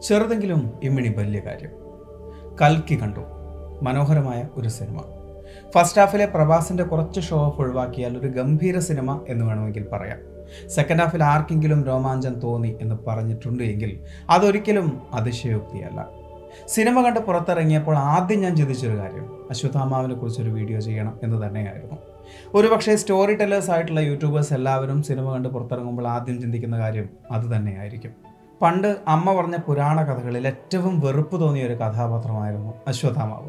ചെറുതെങ്കിലും ഇമ്മിണി വലിയ കാര്യം കൽക്കി കണ്ടു മനോഹരമായ ഒരു സിനിമ ഫസ്റ്റ് ഹാഫിലെ പ്രഭാസിന്റെ കുറച്ച് ഷോ ഓഫ് ഒഴിവാക്കിയാൽ ഒരു ഗംഭീര സിനിമ എന്ന് വേണമെങ്കിൽ പറയാം സെക്കൻഡ് ഹാഫിൽ ആർക്കെങ്കിലും രോമാഞ്ചം തോന്നി എന്ന് പറഞ്ഞിട്ടുണ്ട് എങ്കിൽ അതൊരിക്കലും അതിശയോക്തിയല്ല സിനിമ കണ്ട് പുറത്തിറങ്ങിയപ്പോൾ ആദ്യം ഞാൻ ചിന്തിച്ചൊരു കാര്യം അശ്വത്ഥാമാവിനെ കുറിച്ചൊരു വീഡിയോ ചെയ്യണം എന്ന് തന്നെയായിരുന്നു ഒരുപക്ഷെ സ്റ്റോറി ടെല്ലേഴ്സ് ആയിട്ടുള്ള യൂട്യൂബേഴ്സ് എല്ലാവരും സിനിമ കണ്ട് പുറത്തിറങ്ങുമ്പോൾ ആദ്യം ചിന്തിക്കുന്ന കാര്യം അത് തന്നെയായിരിക്കും പണ്ട് അമ്മ പറഞ്ഞ പുരാണ കഥകളിൽ ഏറ്റവും വെറുപ്പ് തോന്നിയ ഒരു കഥാപാത്രമായിരുന്നു അശ്വത്ഥാമാവ്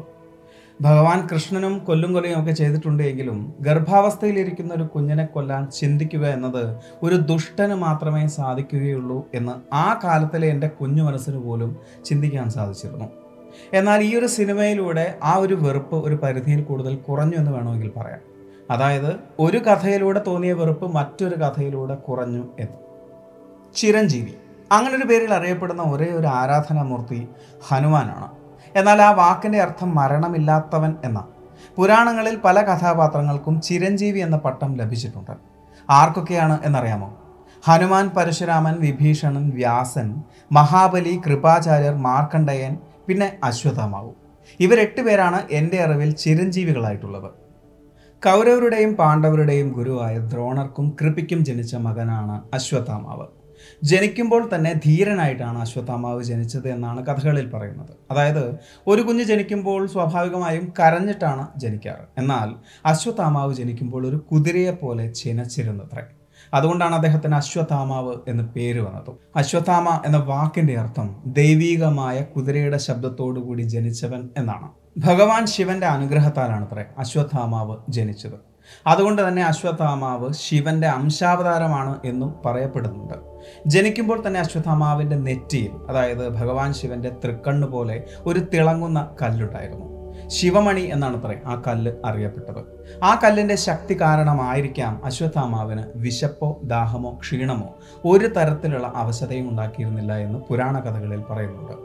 ഭഗവാൻ കൃഷ്ണനും കൊല്ലും കൊലയും ഒക്കെ ചെയ്തിട്ടുണ്ട് എങ്കിലും ഗർഭാവസ്ഥയിലിരിക്കുന്ന ഒരു കുഞ്ഞിനെ കൊല്ലാൻ ചിന്തിക്കുക എന്നത് ഒരു ദുഷ്ടന് മാത്രമേ സാധിക്കുകയുള്ളൂ എന്ന് ആ കാലത്തിലെ എൻ്റെ കുഞ്ഞു മനസ്സിന് പോലും ചിന്തിക്കാൻ സാധിച്ചിരുന്നു എന്നാൽ ഈ ഒരു സിനിമയിലൂടെ ആ ഒരു വെറുപ്പ് ഒരു പരിധിയിൽ കൂടുതൽ കുറഞ്ഞു എന്ന് വേണമെങ്കിൽ പറയാം അതായത് ഒരു കഥയിലൂടെ തോന്നിയ വെറുപ്പ് മറ്റൊരു കഥയിലൂടെ കുറഞ്ഞു എന്ന് ചിരഞ്ജീവി അങ്ങനെ ഒരു പേരിൽ അറിയപ്പെടുന്ന ഒരേ ഒരു ആരാധനാമൂർത്തി ഹനുമാനാണ് എന്നാൽ ആ വാക്കിൻ്റെ അർത്ഥം മരണമില്ലാത്തവൻ എന്നാണ് പുരാണങ്ങളിൽ പല കഥാപാത്രങ്ങൾക്കും ചിരഞ്ജീവി എന്ന പട്ടം ലഭിച്ചിട്ടുണ്ട് ആർക്കൊക്കെയാണ് എന്നറിയാമോ ഹനുമാൻ പരശുരാമൻ വിഭീഷണൻ വ്യാസൻ മഹാബലി കൃപാചാര്യർ മാർക്കണ്ഡയൻ പിന്നെ അശ്വത്ഥാമാവു ഇവരെട്ട് പേരാണ് എൻ്റെ അറിവിൽ ചിരഞ്ജീവികളായിട്ടുള്ളത് കൗരവരുടെയും പാണ്ഡവരുടെയും ഗുരുവായ ദ്രോണർക്കും കൃപിക്കും ജനിച്ച മകനാണ് അശ്വത്ഥാമാവ് ജനിക്കുമ്പോൾ തന്നെ ധീരനായിട്ടാണ് അശ്വത്ഥാമാവ് ജനിച്ചത് എന്നാണ് കഥകളിൽ പറയുന്നത് അതായത് ഒരു കുഞ്ഞ് ജനിക്കുമ്പോൾ സ്വാഭാവികമായും കരഞ്ഞിട്ടാണ് ജനിക്കാറ് എന്നാൽ അശ്വത്ഥാമാവ് ജനിക്കുമ്പോൾ ഒരു കുതിരയെ പോലെ ചിനച്ചിരുന്നത്രേ അതുകൊണ്ടാണ് അദ്ദേഹത്തിന് അശ്വത്ഥാമാവ് എന്ന് പേര് വന്നത് അശ്വത്ഥാമ എന്ന വാക്കിന്റെ അർത്ഥം ദൈവീകമായ കുതിരയുടെ ശബ്ദത്തോടു കൂടി ജനിച്ചവൻ എന്നാണ് ഭഗവാൻ ശിവന്റെ അനുഗ്രഹത്താലാണത്രേ അശ്വത്ഥാമാവ് ജനിച്ചത് അതുകൊണ്ട് തന്നെ അശ്വത്ഥാമാവ് ശിവന്റെ അംശാവതാരമാണ് എന്നും പറയപ്പെടുന്നുണ്ട് ജനിക്കുമ്പോൾ തന്നെ അശ്വത്ഥാമാവിന്റെ നെറ്റിയിൽ അതായത് ഭഗവാൻ ശിവന്റെ തൃക്കണ്ണ് പോലെ ഒരു തിളങ്ങുന്ന കല്ലുണ്ടായിരുന്നു ശിവമണി എന്നാണ് അത്രേ ആ കല്ല് അറിയപ്പെട്ടത് ആ കല്ലിന്റെ ശക്തി കാരണമായിരിക്കാം അശ്വത്ഥാമാവിന് വിശപ്പോ ദാഹമോ ക്ഷീണമോ ഒരു തരത്തിലുള്ള അവശതയും ഉണ്ടാക്കിയിരുന്നില്ല എന്ന് പുരാണ കഥകളിൽ പറയുന്നുണ്ട്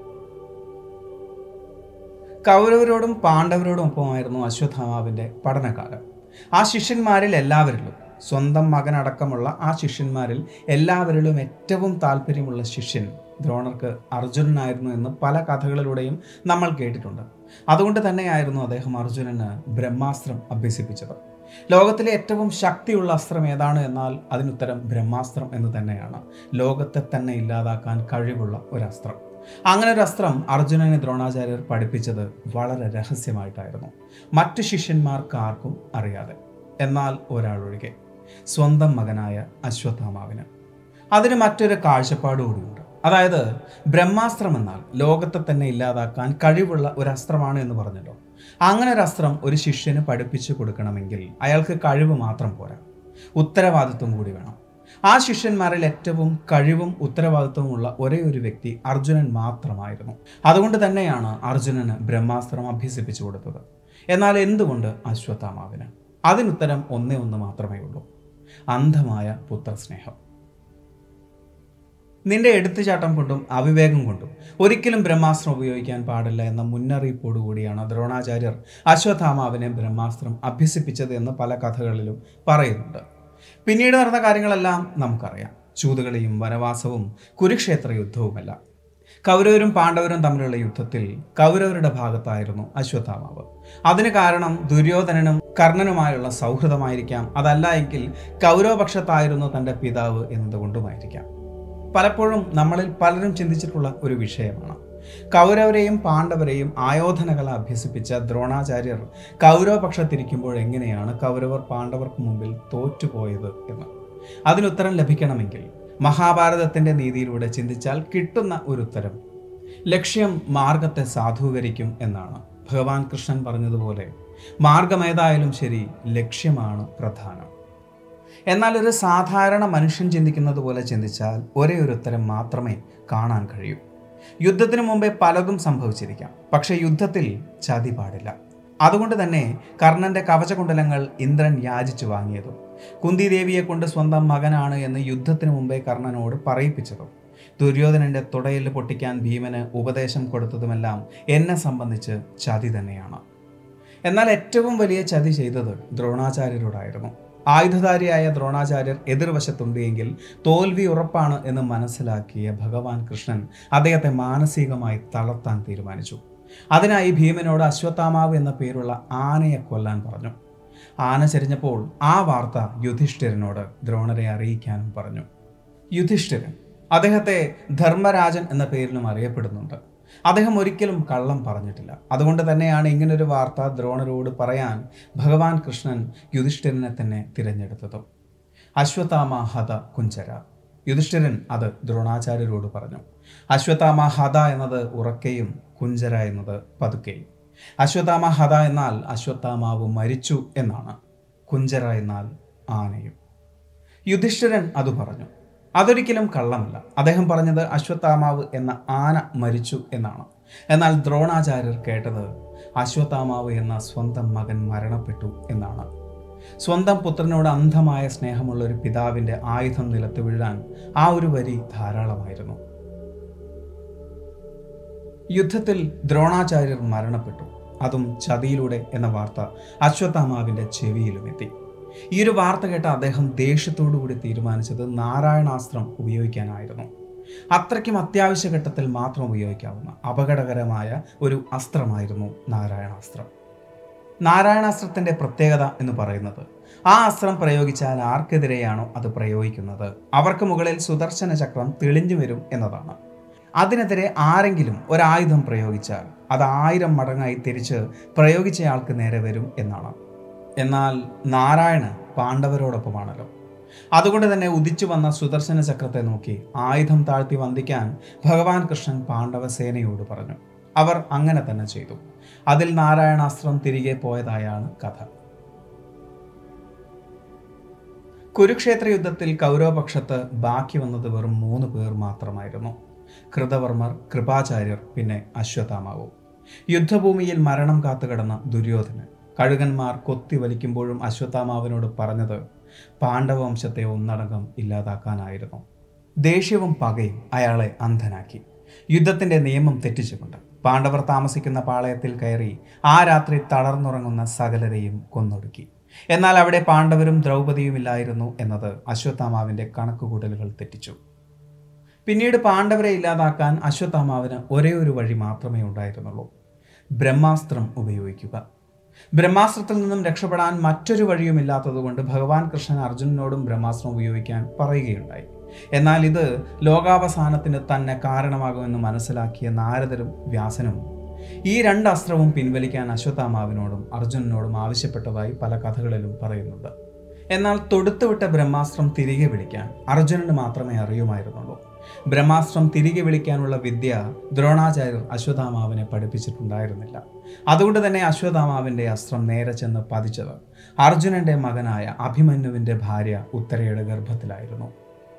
കൗരവരോടും പാണ്ഡവരോടും ഒപ്പമായിരുന്നു അശ്വത്ഥാമാവിന്റെ പഠനകാലം ആ ശിഷ്യന്മാരിൽ എല്ലാവരിലും സ്വന്തം മകനടക്കമുള്ള ആ ശിഷ്യന്മാരിൽ എല്ലാവരിലും ഏറ്റവും താല്പര്യമുള്ള ശിഷ്യൻ ദ്രോണർക്ക് അർജുനനായിരുന്നു എന്ന് പല കഥകളിലൂടെയും നമ്മൾ കേട്ടിട്ടുണ്ട് അതുകൊണ്ട് തന്നെയായിരുന്നു അദ്ദേഹം അർജുനന് ബ്രഹ്മാസ്ത്രം അഭ്യസിപ്പിച്ചത് ലോകത്തിലെ ഏറ്റവും ശക്തിയുള്ള അസ്ത്രം ഏതാണ് എന്നാൽ അതിനുത്തരം ബ്രഹ്മാസ്ത്രം എന്ന് തന്നെയാണ് ലോകത്തെ തന്നെ ഇല്ലാതാക്കാൻ കഴിവുള്ള ഒരു അസ്ത്രം അങ്ങനെ ഒരു അസ്ത്രം അർജുനനെ ദ്രോണാചാര്യർ പഠിപ്പിച്ചത് വളരെ രഹസ്യമായിട്ടായിരുന്നു മറ്റു ശിഷ്യന്മാർക്ക് ആർക്കും അറിയാതെ എന്നാൽ ഒരാളൊഴികെ സ്വന്തം മകനായ അശ്വത്ഥാമാവിന് അതിന് മറ്റൊരു കാഴ്ചപ്പാട് കൂടിയുണ്ട് അതായത് ബ്രഹ്മാസ്ത്രം എന്നാൽ ലോകത്തെ തന്നെ ഇല്ലാതാക്കാൻ കഴിവുള്ള ഒരു അസ്ത്രമാണ് എന്ന് പറഞ്ഞല്ലോ അങ്ങനെ ഒരു അസ്ത്രം ഒരു ശിഷ്യന് പഠിപ്പിച്ചു കൊടുക്കണമെങ്കിൽ അയാൾക്ക് കഴിവ് മാത്രം പോരാ ഉത്തരവാദിത്വം കൂടി വേണം ആ ശിഷ്യന്മാരിൽ ഏറ്റവും കഴിവും ഉത്തരവാദിത്വമുള്ള ഒരേ ഒരു വ്യക്തി അർജുനൻ മാത്രമായിരുന്നു അതുകൊണ്ട് തന്നെയാണ് അർജുനന് ബ്രഹ്മാസ്ത്രം അഭ്യസിപ്പിച്ചു കൊടുത്തത് എന്നാൽ എന്തുകൊണ്ട് അശ്വത്ഥാമാവിന് അതിനുത്തരം ഒന്നേ ഒന്ന് മാത്രമേ ഉള്ളൂ അന്ധമായ പുത്രസ്നേഹം നിന്റെ എടുത്തുചാട്ടം കൊണ്ടും അവിവേകം കൊണ്ടും ഒരിക്കലും ബ്രഹ്മാസ്ത്രം ഉപയോഗിക്കാൻ പാടില്ല എന്ന മുന്നറിയിപ്പോടുകൂടിയാണ് ദ്രോണാചാര്യർ അശ്വത്ഥാമാവിനെ ബ്രഹ്മാസ്ത്രം അഭ്യസിപ്പിച്ചത് എന്ന് പല കഥകളിലും പറയുന്നുണ്ട് പിന്നീട് നടന്ന കാര്യങ്ങളെല്ലാം നമുക്കറിയാം ചൂതുകളിയും വനവാസവും കുരുക്ഷേത്ര യുദ്ധവുമല്ല കൗരവരും പാണ്ഡവരും തമ്മിലുള്ള യുദ്ധത്തിൽ കൗരവരുടെ ഭാഗത്തായിരുന്നു അശ്വത്ഥാമാവ് അതിന് കാരണം ദുര്യോധനനും കർണനുമായുള്ള സൗഹൃദമായിരിക്കാം അതല്ല എങ്കിൽ കൗരവപക്ഷത്തായിരുന്നു തൻ്റെ പിതാവ് എന്നതുകൊണ്ടുമായിരിക്കാം പലപ്പോഴും നമ്മളിൽ പലരും ചിന്തിച്ചിട്ടുള്ള ഒരു വിഷയമാണ് കൗരവരെയും പാണ്ഡവരെയും ആയോധനകല അഭ്യസിപ്പിച്ച ദ്രോണാചാര്യർ കൗരവപക്ഷത്തിരിക്കുമ്പോൾ എങ്ങനെയാണ് കൗരവർ പാണ്ഡവർക്ക് മുമ്പിൽ തോറ്റുപോയത് എന്ന് അതിനുത്തരം ലഭിക്കണമെങ്കിൽ മഹാഭാരതത്തിന്റെ നീതിയിലൂടെ ചിന്തിച്ചാൽ കിട്ടുന്ന ഒരു ഉത്തരം ലക്ഷ്യം മാർഗത്തെ സാധൂകരിക്കും എന്നാണ് ഭഗവാൻ കൃഷ്ണൻ പറഞ്ഞതുപോലെ മാർഗമേതായാലും ശരി ലക്ഷ്യമാണ് പ്രധാനം എന്നാൽ ഒരു സാധാരണ മനുഷ്യൻ ചിന്തിക്കുന്നത് പോലെ ചിന്തിച്ചാൽ ഒരേ ഒരു ഉത്തരം മാത്രമേ കാണാൻ കഴിയൂ യുദ്ധത്തിന് മുമ്പേ പലതും സംഭവിച്ചിരിക്കാം പക്ഷെ യുദ്ധത്തിൽ ചതി പാടില്ല അതുകൊണ്ട് തന്നെ കർണന്റെ കവചകുണ്ടലങ്ങൾ ഇന്ദ്രൻ യാചിച്ചു വാങ്ങിയതും കുന്തിദേവിയെ കൊണ്ട് സ്വന്തം മകനാണ് എന്ന് യുദ്ധത്തിന് മുമ്പേ കർണനോട് പറയിപ്പിച്ചതും ദുര്യോധനന്റെ തുടയിൽ പൊട്ടിക്കാൻ ഭീമന് ഉപദേശം കൊടുത്തതുമെല്ലാം എന്നെ സംബന്ധിച്ച് ചതി തന്നെയാണ് എന്നാൽ ഏറ്റവും വലിയ ചതി ചെയ്തത് ദ്രോണാചാര്യരോടായിരുന്നു ആയുധധാരിയായ ദ്രോണാചാര്യർ എതിർവശത്തുണ്ട് എങ്കിൽ തോൽവി ഉറപ്പാണ് എന്ന് മനസ്സിലാക്കിയ ഭഗവാൻ കൃഷ്ണൻ അദ്ദേഹത്തെ മാനസികമായി തളർത്താൻ തീരുമാനിച്ചു അതിനായി ഭീമനോട് അശ്വത്ഥാമാവ് എന്ന പേരുള്ള ആനയെ കൊല്ലാൻ പറഞ്ഞു ആന ചരിഞ്ഞപ്പോൾ ആ വാർത്ത യുധിഷ്ഠിരനോട് ദ്രോണരെ അറിയിക്കാനും പറഞ്ഞു യുധിഷ്ഠിരൻ അദ്ദേഹത്തെ ധർമ്മരാജൻ എന്ന പേരിലും അറിയപ്പെടുന്നുണ്ട് അദ്ദേഹം ഒരിക്കലും കള്ളം പറഞ്ഞിട്ടില്ല അതുകൊണ്ട് തന്നെയാണ് ഇങ്ങനൊരു വാർത്ത ദ്രോണരോട് പറയാൻ ഭഗവാൻ കൃഷ്ണൻ യുധിഷ്ഠിരനെ തന്നെ തിരഞ്ഞെടുത്തതും അശ്വത്ഥാമ ഹത കുഞ്ചര യുധിഷ്ഠിരൻ അത് ദ്രോണാചാര്യരോട് പറഞ്ഞു അശ്വത്ഥാമ ഹത എന്നത് ഉറക്കെയും കുഞ്ചര എന്നത് പതുക്കെയും അശ്വത്ഥാമ ഹത എന്നാൽ അശ്വത്ഥാമാവ് മരിച്ചു എന്നാണ് കുഞ്ചര എന്നാൽ ആനയും യുധിഷ്ഠിരൻ അത് പറഞ്ഞു അതൊരിക്കലും കള്ളമല്ല അദ്ദേഹം പറഞ്ഞത് അശ്വത്ഥാമാവ് എന്ന ആന മരിച്ചു എന്നാണ് എന്നാൽ ദ്രോണാചാര്യർ കേട്ടത് അശ്വത്ഥാമാവ് എന്ന സ്വന്തം മകൻ മരണപ്പെട്ടു എന്നാണ് സ്വന്തം പുത്രനോട് അന്ധമായ സ്നേഹമുള്ള ഒരു പിതാവിൻ്റെ ആയുധം നിലത്ത് വീഴാൻ ആ ഒരു വരി ധാരാളമായിരുന്നു യുദ്ധത്തിൽ ദ്രോണാചാര്യർ മരണപ്പെട്ടു അതും ചതിയിലൂടെ എന്ന വാർത്ത അശ്വത്ഥാമാവിൻ്റെ ചെവിയിലുമെത്തി ഈ ഒരു വാർത്ത കേട്ട അദ്ദേഹം ദേഷ്യത്തോടു കൂടി തീരുമാനിച്ചത് നാരായണാസ്ത്രം ഉപയോഗിക്കാനായിരുന്നു അത്രയ്ക്കും അത്യാവശ്യ ഘട്ടത്തിൽ മാത്രം ഉപയോഗിക്കാവുന്ന അപകടകരമായ ഒരു അസ്ത്രമായിരുന്നു നാരായണാസ്ത്രം നാരായണാസ്ത്രത്തിൻ്റെ പ്രത്യേകത എന്ന് പറയുന്നത് ആ അസ്ത്രം പ്രയോഗിച്ചാൽ ആർക്കെതിരെയാണോ അത് പ്രയോഗിക്കുന്നത് അവർക്ക് മുകളിൽ സുദർശന ചക്രം തെളിഞ്ഞു വരും എന്നതാണ് അതിനെതിരെ ആരെങ്കിലും ഒരായുധം പ്രയോഗിച്ചാൽ അത് ആയിരം മടങ്ങായി തിരിച്ച് പ്രയോഗിച്ചയാൾക്ക് നേരെ വരും എന്നാണ് എന്നാൽ നാരായണ പാണ്ഡവരോടൊപ്പമാണല്ലോ അതുകൊണ്ട് തന്നെ ഉദിച്ചു വന്ന സുദർശന ചക്രത്തെ നോക്കി ആയുധം താഴ്ത്തി വന്ദിക്കാൻ ഭഗവാൻ കൃഷ്ണൻ പാണ്ഡവ സേനയോട് പറഞ്ഞു അവർ അങ്ങനെ തന്നെ ചെയ്തു അതിൽ നാരായണാസ്ത്രം തിരികെ പോയതായാണ് കഥ കുരുക്ഷേത്ര യുദ്ധത്തിൽ കൗരവപക്ഷത്ത് ബാക്കി വന്നത് വെറും മൂന്ന് പേർ മാത്രമായിരുന്നു കൃതവർമ്മർ കൃപാചാര്യർ പിന്നെ അശ്വത്ഥാമാവും യുദ്ധഭൂമിയിൽ മരണം കാത്തുകിടന്ന ദുര്യോധനൻ കഴുകന്മാർ കൊത്തി വലിക്കുമ്പോഴും അശ്വത്ഥാമാവിനോട് പറഞ്ഞത് പാണ്ഡവവംശത്തെ ഒന്നടങ്കം ഇല്ലാതാക്കാനായിരുന്നു ദേഷ്യവും പകയും അയാളെ അന്ധനാക്കി യുദ്ധത്തിന്റെ നിയമം തെറ്റിച്ചുകൊണ്ട് പാണ്ഡവർ താമസിക്കുന്ന പാളയത്തിൽ കയറി ആ രാത്രി തളർന്നുറങ്ങുന്ന സകലരെയും കൊന്നൊടുക്കി എന്നാൽ അവിടെ പാണ്ഡവരും ദ്രൗപദിയും ഇല്ലായിരുന്നു എന്നത് അശ്വത്ഥാമാവിന്റെ കണക്കുകൂട്ടലുകൾ തെറ്റിച്ചു പിന്നീട് പാണ്ഡവരെ ഇല്ലാതാക്കാൻ അശ്വത്ഥാമാവിന് ഒരേ ഒരു വഴി മാത്രമേ ഉണ്ടായിരുന്നുള്ളൂ ബ്രഹ്മാസ്ത്രം ഉപയോഗിക്കുക ബ്രഹ്മാസ്ത്രത്തിൽ നിന്നും രക്ഷപ്പെടാൻ മറ്റൊരു വഴിയുമില്ലാത്തതുകൊണ്ട് ഭഗവാൻ കൃഷ്ണൻ അർജുനനോടും ബ്രഹ്മാസ്ത്രം ഉപയോഗിക്കാൻ പറയുകയുണ്ടായി എന്നാൽ ഇത് ലോകാവസാനത്തിന് തന്നെ കാരണമാകുമെന്ന് മനസ്സിലാക്കിയ നാരദരും വ്യാസനും ഈ രണ്ട് അസ്ത്രവും പിൻവലിക്കാൻ അശ്വത്ഥാമാവിനോടും അർജുനനോടും ആവശ്യപ്പെട്ടതായി പല കഥകളിലും പറയുന്നുണ്ട് എന്നാൽ തൊടുത്തുവിട്ട ബ്രഹ്മാസ്ത്രം തിരികെ വിളിക്കാൻ അർജുനന് മാത്രമേ അറിയുമായിരുന്നുള്ളൂ ബ്രഹ്മാസ്ത്രം തിരികെ വിളിക്കാനുള്ള വിദ്യ ദ്രോണാചാര്യർ അശ്വത്ഥാമാവിനെ പഠിപ്പിച്ചിട്ടുണ്ടായിരുന്നില്ല അതുകൊണ്ട് തന്നെ അശ്വത്ഥാമാവിൻ്റെ അസ്ത്രം നേരെ ചെന്ന് പതിച്ചത് അർജുനന്റെ മകനായ അഭിമന്യുവിൻ്റെ ഭാര്യ ഉത്തരയുടെ ഗർഭത്തിലായിരുന്നു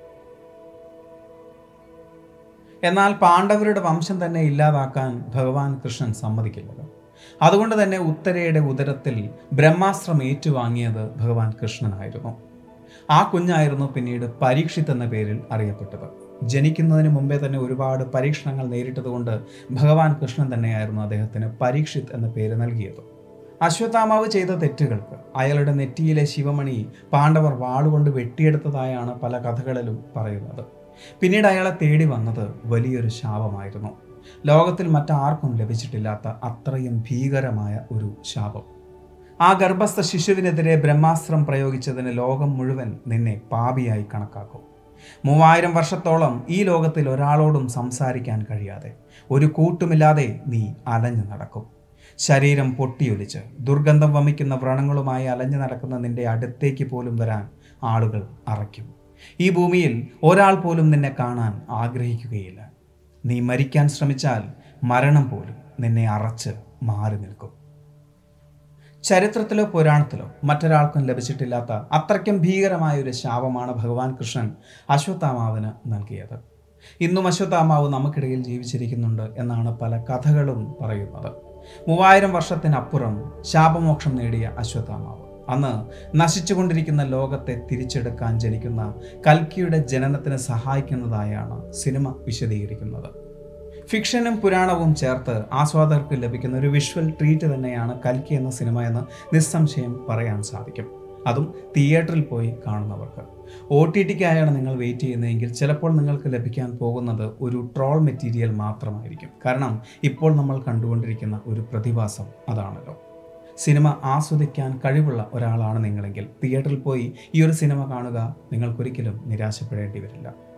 എന്നാൽ പാണ്ഡവരുടെ വംശം തന്നെ ഇല്ലാതാക്കാൻ ഭഗവാൻ കൃഷ്ണൻ സമ്മതിക്കില്ലല്ലോ അതുകൊണ്ട് തന്നെ ഉത്തരയുടെ ഉദരത്തിൽ ബ്രഹ്മാസ്ത്രം ഏറ്റുവാങ്ങിയത് ഭഗവാൻ കൃഷ്ണനായിരുന്നു ആ കുഞ്ഞായിരുന്നു പിന്നീട് പരീക്ഷിത്ത് എന്ന പേരിൽ അറിയപ്പെട്ടത് ജനിക്കുന്നതിന് മുമ്പേ തന്നെ ഒരുപാട് പരീക്ഷണങ്ങൾ നേരിട്ടതുകൊണ്ട് ഭഗവാൻ കൃഷ്ണൻ തന്നെയായിരുന്നു അദ്ദേഹത്തിന് പരീക്ഷിത്ത് എന്ന പേര് നൽകിയത് അശ്വത്ഥാമാവ് ചെയ്ത തെറ്റുകൾക്ക് അയാളുടെ നെറ്റിയിലെ ശിവമണി പാണ്ഡവർ വാളുകൊണ്ട് വെട്ടിയെടുത്തതായാണ് പല കഥകളിലും പറയുന്നത് പിന്നീട് അയാളെ തേടി വന്നത് വലിയൊരു ശാപമായിരുന്നു ലോകത്തിൽ മറ്റാർക്കും ലഭിച്ചിട്ടില്ലാത്ത അത്രയും ഭീകരമായ ഒരു ശാപം ആ ഗർഭസ്ഥ ശിശുവിനെതിരെ ബ്രഹ്മാസ്ത്രം പ്രയോഗിച്ചതിന് ലോകം മുഴുവൻ നിന്നെ പാപിയായി കണക്കാക്കും മൂവായിരം വർഷത്തോളം ഈ ലോകത്തിൽ ഒരാളോടും സംസാരിക്കാൻ കഴിയാതെ ഒരു കൂട്ടുമില്ലാതെ നീ അലഞ്ഞു നടക്കും ശരീരം പൊട്ടിയൊലിച്ച് ദുർഗന്ധം വമിക്കുന്ന വ്രണങ്ങളുമായി അലഞ്ഞു നടക്കുന്ന നിന്റെ അടുത്തേക്ക് പോലും വരാൻ ആളുകൾ അറയ്ക്കും ഈ ഭൂമിയിൽ ഒരാൾ പോലും നിന്നെ കാണാൻ ആഗ്രഹിക്കുകയില്ല നീ മരിക്കാൻ ശ്രമിച്ചാൽ മരണം പോലും നിന്നെ അറച്ച് മാറി നിൽക്കും ചരിത്രത്തിലോ പുരാണത്തിലോ മറ്റൊരാൾക്കും ലഭിച്ചിട്ടില്ലാത്ത അത്രയ്ക്കും ഭീകരമായ ഒരു ശാപമാണ് ഭഗവാൻ കൃഷ്ണൻ അശ്വത്ഥാമാവിന് നൽകിയത് ഇന്നും അശ്വത്ഥാമാവ് നമുക്കിടയിൽ ജീവിച്ചിരിക്കുന്നുണ്ട് എന്നാണ് പല കഥകളും പറയുന്നത് മൂവായിരം വർഷത്തിനപ്പുറം ശാപമോക്ഷം നേടിയ അശ്വത്ഥാമാവ് അന്ന് നശിച്ചുകൊണ്ടിരിക്കുന്ന ലോകത്തെ തിരിച്ചെടുക്കാൻ ജനിക്കുന്ന കൽക്കിയുടെ ജനനത്തിന് സഹായിക്കുന്നതായാണ് സിനിമ വിശദീകരിക്കുന്നത് ഫിക്ഷനും പുരാണവും ചേർത്ത് ആസ്വാദകർക്ക് ലഭിക്കുന്ന ഒരു വിഷ്വൽ ട്രീറ്റ് തന്നെയാണ് കൽക്കി എന്ന സിനിമ എന്ന് നിസ്സംശയം പറയാൻ സാധിക്കും അതും തിയേറ്ററിൽ പോയി കാണുന്നവർക്ക് ഒ ടി ടിക്കായാണ് നിങ്ങൾ വെയിറ്റ് ചെയ്യുന്നതെങ്കിൽ ചിലപ്പോൾ നിങ്ങൾക്ക് ലഭിക്കാൻ പോകുന്നത് ഒരു ട്രോൾ മെറ്റീരിയൽ മാത്രമായിരിക്കും കാരണം ഇപ്പോൾ നമ്മൾ കണ്ടുകൊണ്ടിരിക്കുന്ന ഒരു പ്രതിഭാസം അതാണല്ലോ സിനിമ ആസ്വദിക്കാൻ കഴിവുള്ള ഒരാളാണ് നിങ്ങളെങ്കിൽ തിയേറ്ററിൽ പോയി ഈ ഒരു സിനിമ കാണുക നിങ്ങൾക്കൊരിക്കലും നിരാശപ്പെടേണ്ടി വരില്ല